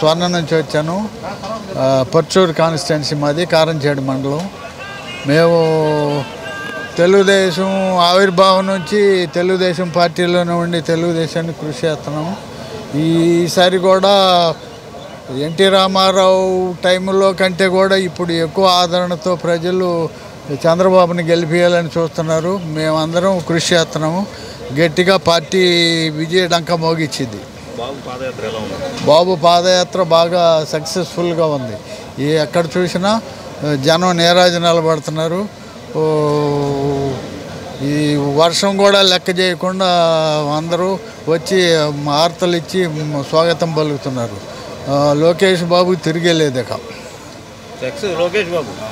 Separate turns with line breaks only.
స్వర్ణ నుంచి వచ్చాను ఆ, పర్చూరు కాన్స్టిట్యున్సీ మాది కారంచేడు మండలం మేము తెలుగుదేశం ఆవిర్భావం నుంచి తెలుగుదేశం పార్టీలోనే ఉండి తెలుగుదేశాన్ని కృషి చేస్తున్నాము ఈసారి కూడా ఎన్టీ రామారావు టైంలో కంటే కూడా ఇప్పుడు ఎక్కువ ఆదరణతో ప్రజలు చంద్రబాబుని గెలిపించాలని చూస్తున్నారు మేమందరం కృషి చేస్తున్నాము గట్టిగా పార్టీ విజయ డంక మోగిచ్చింది
బాబు పాదయాత్ర ఎలా ఉంది
బాబు పాదయాత్ర బాగా సక్సెస్ఫుల్గా ఉంది ఈ ఎక్కడ చూసినా ఆ, జనం నీరాజు నిలబడుతున్నారు ఓ, ఈ వర్షం కూడా లెక్క చేయకుండా అందరూ వచ్చి వార్తలు ఇచ్చి స్వాగతం పలుకుతున్నారు ఆ, లోకేష్ బాబు తిరిగేలేదు ఇక
సెక్స్ లోకేష్ బాబు